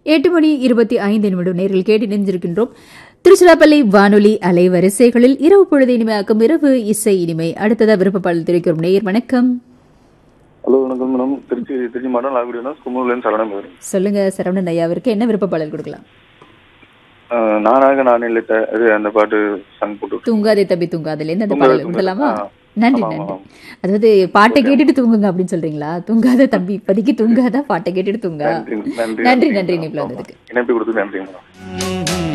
எட்டு மணி இருபத்தி ஐந்து நிமிடம் நேரில் கேட்டு நினைஞ்சிருக்கின்றோம் திருச்சிராப்பள்ளி வானொலி அலைவரிசைகளில் இரவு பொழுது இனிமையாக்கும் இரவு இசை இனிமை அடுத்ததா விருப்பப்பாடல் தெரிவிக்கிறோம் நேயர் வணக்கம் ஹலோ வணக்கம் மேடம் திருச்சி திருச்சி மாவட்டம் லாகுடினா கும்பகோணம் சரணம் பேர் சொல்லுங்க சரவணன் ஐயாவிற்கு என்ன விருப்பப்பாடல் கொடுக்கலாம் நானாக நான் இல்லத்த இது அந்த பாட்டு சாங் போட்டு தூங்காதே தம்பி தூங்காதுலேருந்து அந்த தூங்காதே பாடல் தூங்காதே. கொடுக்கலாமா ஆ. நன்றி ஆமா, நன்றி ஆமா. அதாவது பாட்டை கேட்டுட்டு தூங்குங்க அப்படின்னு சொல்றீங்களா தூங்காத தம்பி இப்போதைக்கு தூங்காத பாட்டை கேட்டுட்டு தூங்க நன்றி நன்றி நன்றி நன்றி இணைப்பில் வந்ததுக்கு இணைப்பு கொடுத்து நன்றி மேடம்